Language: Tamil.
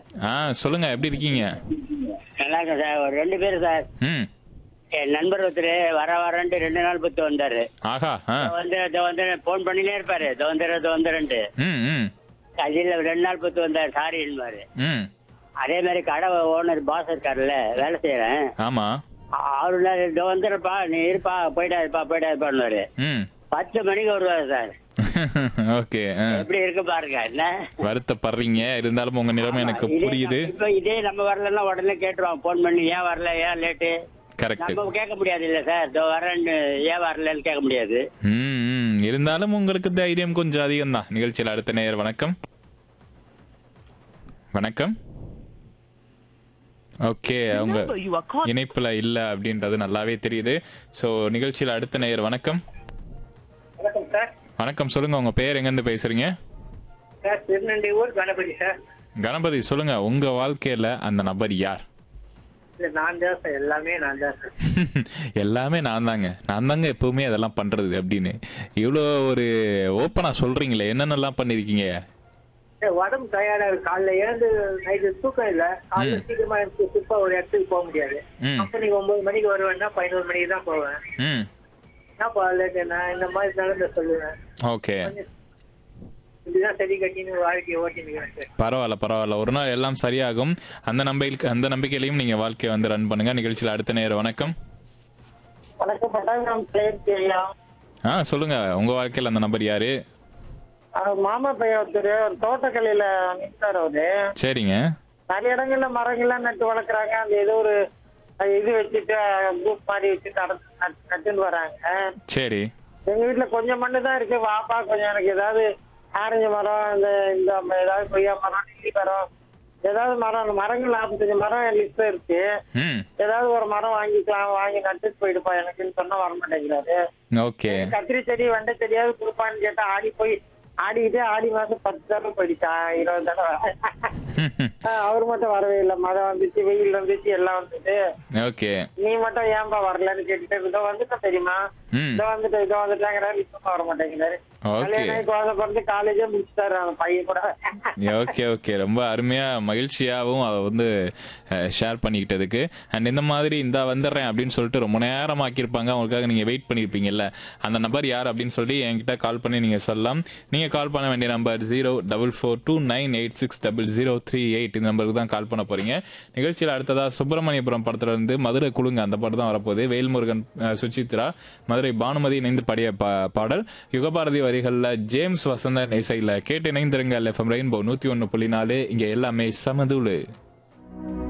சார் ஆ சொல்லுங்க எப்படி இருக்கீங்க நல்லா இருக்கேன் சார் ஒரு ரெண்டு பேர் சார் ம் என் நண்பர் ஒருத்தர் வர வரன்ட்டு ரெண்டு நாள் பத்து வந்தாரு ஆஹா ஆ இதோ வந்து இதோ வந்து ஃபோன் பண்ணினே இருப்பாரு இதோ வந்துடுறேன் இதோ வந்துடுறேன்ட்டு ம் ம் கடையில் ரெண்டு நாள் பத்து வந்தாரு சாரின்பாரு ம் அதே மாதிரி கடை ஓனர் பாஸ் இருக்காருல்ல வேலை செய்யறேன் ஆமா அவரு இதோ வந்துடுறப்பா நீ இருப்பா போயிட்டா இருப்பா போயிட்டா இருப்பான்னு ம் பத்து மணிக்கு வருவாரு சார் ஓகே ஆ எப்படி இருக்கு பாருங்க என்ன வருத்தப்படுறீங்க இருந்தாலும் உங்க நிலைமை எனக்கு இதே புரியுது நம்ம- இப்ப இதே நம்ம வரலன்னா உடனே கேட்டுருவான் ஃபோன் பண்ணி ஏன் வரல ஏன் லேட்டு கரெக்ட் நம்ம கேட்க முடியாது இல்ல சார் இதோ வரேன்னு ஏன் வரலன்னு கேட்க முடியாது ம் ம். இருந்தாலும் உங்களுக்கு தைரியம் கொஞ்சம் அதிகம் தான் நிகழ்ச்சியில் அடுத்த நேயர் வணக்கம் வணக்கம் ஓகே அவங்க இணைப்புல இல்ல அப்படின்றது நல்லாவே தெரியுது சோ நிகழ்ச்சியில அடுத்த நேயர் வணக்கம் வணக்கம் சார் வணக்கம் சொல்லுங்க உங்க பேர் எங்க இருந்து பேசுறீங்க சார் திருநண்டி ஊர் கணபதி சார் கணபதி சொல்லுங்க உங்க வாழ்க்கையில அந்த நபர் யார் இல்ல நான் தான் சார் எல்லாமே நான் தான் சார் எல்லாமே நான் தாங்க நான் தாங்க எப்பவுமே அதெல்லாம் பண்றது அப்படின்னு இவ்வளோ ஒரு ஓப்பனா சொல்றீங்களே என்னென்னலாம் பண்ணிருக்கீங்க சார், உடம்பு டயர்டா இருக்கு காலைல எழுந்து நைட்டு தூக்கம் இல்ல காலைல சீக்கிரமா எனக்கு சுப்பா ஒரு இடத்துக்கு போக முடியாது ம் கம்பெனிக்கு ஒன்பது மணிக்கு வருவேன்னா பதினோரு மணிக்கு தான் போவேன் ம் என்ன போகல நான் இந்த மாதிரி நடந்த சொல்லுவேன் ஓகே இப்படிதான் சரி கட்டின்னு வாழ்க்கையை ஓட்டினுக்கிறேன் சார் பரவாயில்ல பரவாயில்ல ஒரு நாள் எல்லாம் சரியாகும் அந்த நம்பிக்கை அந்த நம்பிக்கையிலையும் நீங்க வாழ்க்கையை வந்து ரன் பண்ணுங்க நிகழ்ச்சியில் அடுத்த நேரம் வணக்கம் வணக்கம் பட்டாங்கம் பிளேயர் தெரியும் ஆ சொல்லுங்க உங்க வாழ்க்கையில அந்த நபர் யாரு அவர் மாமா பையன் ஒருத்தர் ஒரு தோட்டக்கலையில நிற்கிறார் அவரு சரிங்க நிறைய இடங்கள்ல மரங்கள்லாம் நட்டு வளர்க்குறாங்க அந்த ஏதோ ஒரு அஹ், இது வச்சுட்டு குரூப் மாதிரி வச்சுட்டு நடந்து நட்டு- நட்டுன்னு வராங்க சரி எங்க வீட்டுல கொஞ்சம் மண்ணு தான் இருக்கு வாப்பா கொஞ்சம் எனக்கு ஏதாவது ஆரஞ்சு மரம் இந்த இந்த ம- ஏதாவது கொய்யா மரம் நெல்லி மரம் ஏதாவது மரம் அந்த மரங்கள் நாற்பத்தஞ்சு மரம் என் லிஸ்ட்ல இருக்கு ம் ஏதாவது ஒரு மரம் வாங்கிக்கலாம் வாங்கி நட்டுட்டு போயிடுப்பா எனக்குன்னு சொன்னா வர மாட்டேங்கிறாரு ஓகே கத்திரி செடி வெண்டை செடியாவது கொடுப்பான்னு கேட்டா ஆடி போய் ஆடிக்கிட்டே ஆடி மாசம் பத்து தடவை போயிடுச்சான் இருபது தடவை ஆஹ் அவர் மட்டும் வரவே இல்லை மழை வந்துச்சு வெயில் வந்துச்சு எல்லாம் வந்துட்டு ஓகே நீ மட்டும் ஏன்பா வரலன்னு கேட்டுட்டு இதோ வந்துட்டேன் தெரியுமா ம் இதோ வந்துட்டு இதோ வந்துட்டாங்கிறாரு இப்ப வர மாட்டேங்கிறாரு ஓகே கல்யாணம் ஆகி குழந்தை பிறந்து காலேஜே முடிச்சுட்டாரு அந்த பையன் கூட ஓகே ஓகே ரொம்ப அருமையா மகிழ்ச்சியாகவும் அதை வந்து ஷேர் பண்ணிக்கிட்டதுக்கு அண்ட் இந்த மாதிரி இந்த வந்துடுறேன் அப்படின்னு சொல்லிட்டு ரொம்ப நேரம் ஆக்கியிருப்பாங்க அவங்களுக்காக நீங்க வெயிட் பண்ணியிருப்பீங்கல்ல அந்த நபர் யார் அப்படின்னு சொல்லி என்கிட்ட கால் பண்ணி நீங்க சொல்லலாம் நீங்க கால் பண்ண வேண்டிய number zero double four two nine eight six double zero three eight இந்த நம்பருக்கு தான் கால் பண்ண போறீங்க நிகழ்ச்சியில் அடுத்ததா சுப்பிரமணியபுரம் படத்துல இருந்து மதுரை குழுங்க அந்த பாட்டு தான் வரப்போகுது வேல்முருகன் அஹ், சுசித்ரா மதுரை பானுமதி இணைந்து பாடிய பா- பாடல் யுகபாரதி வரிகள்ல ஜேம்ஸ் வசந்தன் இசையில கேட்டு இணைந்திருங்க எஃப்எம் ரெயின்போ நூத்தி ஒன்னு புள்ளி நாலு இங்க எல்லாமே சமதுளு